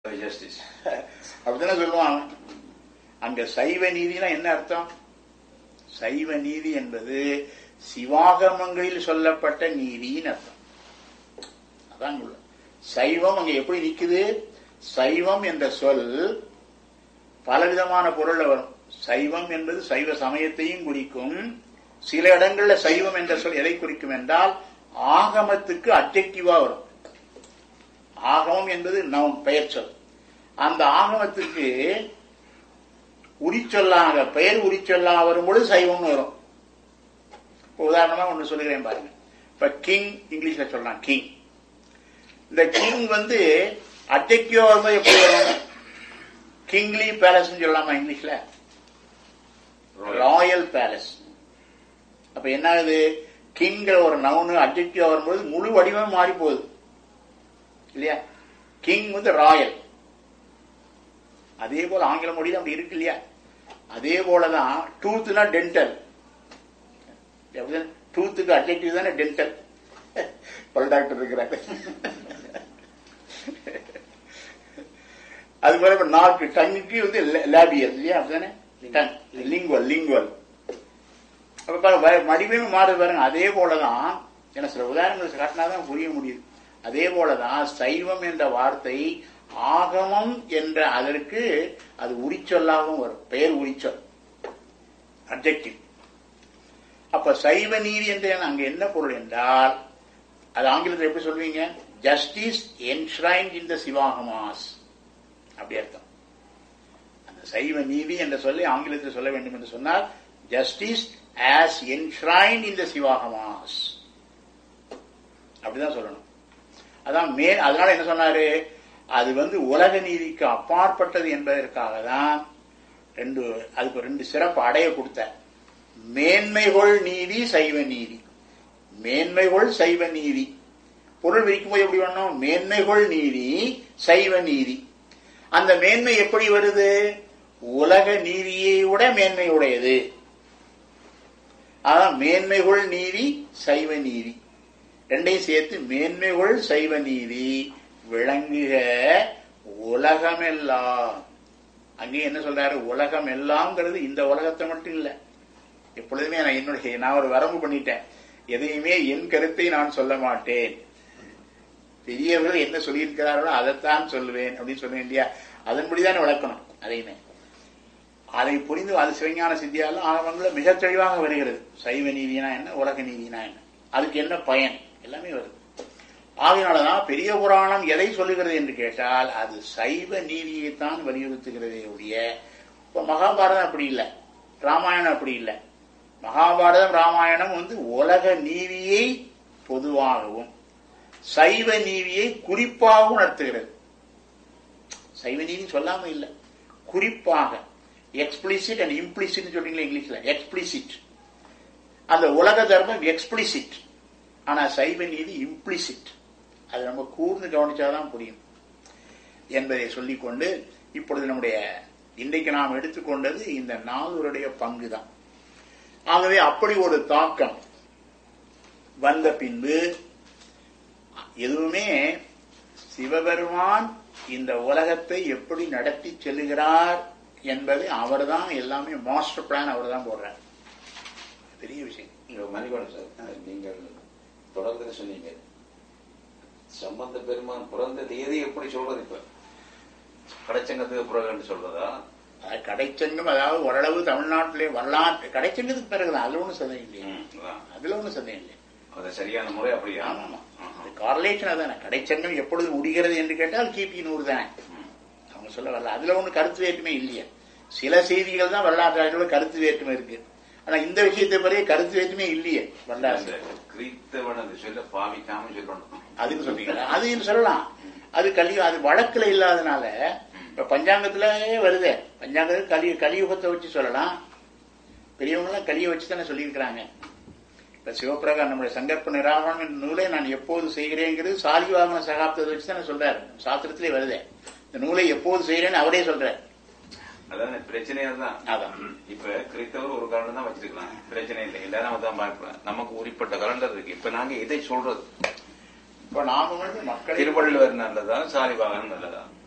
Justice அப்படித்தானே சொல்லுவான் அங்க சைவ நீதினா என்ன அர்த்தம் சைவ நீதி என்பது சிவாகமங்களில் சொல்லப்பட்ட நீதின்னு அர்த்தம் அதான் உள்ள சைவம் அங்க எப்படி நிக்குது சைவம் என்ற சொல் பலவிதமான பொருள்ல வரும் சைவம் என்பது சைவ சமயத்தையும் குறிக்கும் சில இடங்கள்ல சைவம் என்ற சொல் எதை குறிக்கும் என்றால் ஆகமத்துக்கு அப்ஜெக்டிவா வரும் ஆகமம் என்பது நவுன் பெயர் சொல் அந்த ஆகமத்துக்கு உரிச்சொல்லாக பெயர் உரிச்சொல்லா வரும்பொழுது சைவம்னு வரும் இப்ப உதாரணமா ஒண்ணு சொல்லுகிறேன் பாருங்க இப்ப கிங் இங்கிலீஷ்ல சொல்லலாம் கிங் இந்த கிங் வந்து அட்ஜெக்டிவா வரும்போது எப்படி வரும் கிங்லி பேலஸ் சொல்லலாமா இங்கிலீஷ்ல ராயல் பேலஸ் அப்ப என்ன ஆகுது கிங்கிற ஒரு நவுனு அட்ஜெக்டிவா வரும்போது முழு வடிவம் மாறி போகுது இல்லையா கிங் வந்து ராயல் அதே போல ஆங்கில மொழியில அப்படி இருக்கு இல்லையா அதே போலதான் டூத்னா டென்டல் டூத்துக்கு அட்ஜெக்டிவ் தானே டென்டல் பல் டாக்டர் இருக்கிறாங்க அது போல இப்ப நாக்கு டங்குக்கு வந்து லேபியல் இல்லையா அப்படிதானே டங் லிங்குவல் லிங்குவல் அப்ப பாருங்க மடிவே மாறுது பாருங்க அதே போலதான் என்ன சில உதாரணங்கள் காட்டினாதான் புரிய முடியுது அதே போலதான் சைவம் என்ற வார்த்தை ஆகமம் என்ற அதற்கு அது உரிச்சொல்லாகவும் வரும் பெயர் உரிச்சொல் அப்ஜெக்டிவ் அப்ப சைவ நீதி என்ற அங்க என்ன பொருள் என்றால் அது ஆங்கிலத்தில் எப்படி சொல்வீங்க ஜஸ்டிஸ் என்ஷ்ரைன்ட் இன் த சிவாகமாஸ் அப்படி அர்த்தம் அந்த சைவ நீதி என்ற சொல்லி ஆங்கிலத்தில் சொல்ல வேண்டும் என்று சொன்னால் ஜஸ்டிஸ் ஆஸ் என்ஷ்ரைன்ட் இன் த சிவாகமாஸ் அப்படிதான் சொல்லணும் அதான் மே அதனால என்ன சொன்னாரு அது வந்து உலக நீதிக்கு அப்பாற்பட்டது என்பதற்காக தான் ரெண்டு அதுக்கு ரெண்டு சிறப்பு அடைய கொடுத்த மேன்மைகொள் நீதி சைவ நீதி மேன்மைகொள் சைவ நீதி பொருள் விரிக்கும் போது எப்படி பண்ணணும் மேன்மைகொள் நீதி சைவ நீதி அந்த மேன்மை எப்படி வருது உலக நீதியை விட மேன்மை உடையது அதான் மேன்மைகொள் நீதி சைவ நீதி ரெண்டையும் சேர்த்து மேன்மைகொள் சைவ நீதி விளங்குக உலகமெல்லாம் அங்கே என்ன சொல்றாரு உலகம் எல்லாம்ங்கிறது இந்த உலகத்தை மட்டும் இல்ல எப்பொழுதுமே நான் என்னுடைய நான் ஒரு வரம்பு பண்ணிட்டேன் எதையுமே என் கருத்தை நான் சொல்ல மாட்டேன் பெரியவர்கள் என்ன சொல்லியிருக்கிறார்களோ அதைத்தான் சொல்லுவேன் அப்படின்னு சொல்லுவேன் இல்லையா அதன்படிதான் விளக்கணும் அதையுமே அதை புரிந்து அது சிவஞான சித்தியாலும் ஆகமங்களில் மிக தெளிவாக வருகிறது சைவ நீதினா என்ன உலக நீதினா என்ன அதுக்கு என்ன பயன் எல்லாமே வருது ஆகையினாலதான் பெரிய புராணம் எதை சொல்லுகிறது என்று கேட்டால் அது சைவ நீதியைத்தான் வலியுறுத்துகிறதே ஒழிய இப்ப மகாபாரதம் அப்படி இல்லை ராமாயணம் அப்படி இல்லை மகாபாரதம் ராமாயணம் வந்து உலக நீதியை பொதுவாகவும் சைவ நீதியை குறிப்பாகவும் நடத்துகிறது சைவ நீதி சொல்லாம இல்லை குறிப்பாக எக்ஸ்பிளிசிட் அண்ட் இம்ப்ளிசிட் சொல்றீங்களா இங்கிலீஷ்ல எக்ஸ்பிளிசிட் அந்த உலக தர்மம் எக்ஸ்பிளிசிட் ஆனா சைவ நீதி இம்ப்ளிசிட் அது நம்ம கூர்ந்து கவனிச்சாதான் புரியும் என்பதை சொல்லிக்கொண்டு இப்பொழுது நம்முடைய இன்றைக்கு நாம் எடுத்துக்கொண்டது இந்த நால்வருடைய பங்கு தான் ஆகவே அப்படி ஒரு தாக்கம் வந்த பின்பு எதுவுமே சிவபெருமான் இந்த உலகத்தை எப்படி நடத்தி செல்லுகிறார் என்பதை அவர் தான் எல்லாமே மாஸ்டர் பிளான் அவர் தான் போடுறார் பெரிய விஷயம் இங்க மணிகண்டன் சார் நீங்கள் தொடர்ந்து சொன்னீங்க சம்பந்த பெருமான் பிறந்த தேதி எப்படி சொல்றது இப்ப கடைச்சங்கத்துக்கு பிறகு சொல்றதா கடைச்சங்கம் அதாவது ஓரளவு தமிழ்நாட்டிலே வரலாற்று கடைச்சங்கத்துக்கு பிறகுதான் அதுல ஒண்ணும் சந்தேகம் இல்லையா ம், அதான். அதுல ஒண்ணும் சந்தேகம் இல்லை அது சரியான முறை அப்படியா ஆமா அது கார்லேஷன் அதானே கடைச்சங்கம் எப்பொழுது முடிகிறது என்று கேட்டால் கிபி நூறு தானே அவங்க சொல்ல வரல அதுல ஒண்ணு கருத்து வேற்றுமை இல்லையா சில செய்திகள் தான் வரலாற்றாளர்களோட கருத்து வேற்றுமை இருக்கு ஆனா இந்த விஷயத்தை பிறகு கருத்து வேற்றுமை இல்லையே வரலாறு கிறித்தவன் அந்த சொல்ல பாவிக்காம சொல்லணும் அதுக்கு சொல்றீங்களா அது சொல்லலாம் அது கலி அது வழக்குல இல்லாதனால இப்ப பஞ்சாங்கத்துல வருதே பஞ்சாங்கத்துக்கு கலி கலியுகத்தை வச்சு சொல்லலாம் பெரியவங்க எல்லாம் கலியை வச்சு தானே சொல்லியிருக்கிறாங்க இப்ப சிவபிரகா நம்முடைய சங்கற்ப நிராகரணம் என்ற நூலை நான் எப்போது செய்கிறேங்கிறது சாலிவாகன சகாப்தத்தை வச்சு தானே சொல்றாரு சாஸ்திரத்திலே வருதே இந்த நூலை எப்போது செய்கிறேன்னு அவரே சொல்றாரு அதான் பிரச்சனையா தான் அதான் இப்ப கிறித்தவர் ஒரு காரணம் தான் வச்சிருக்கலாம் பிரச்சனை இல்லை எல்லாரும் தான் பார்க்கலாம் நமக்கு உரிப்பட்ட கலண்டர் இருக்கு இப்ப நாங்க எதை சொல்றது இப்ப நாம வந்து மக்களை திருவள்ளுவர் நல்லதா சாலிவாகன் நல்லதா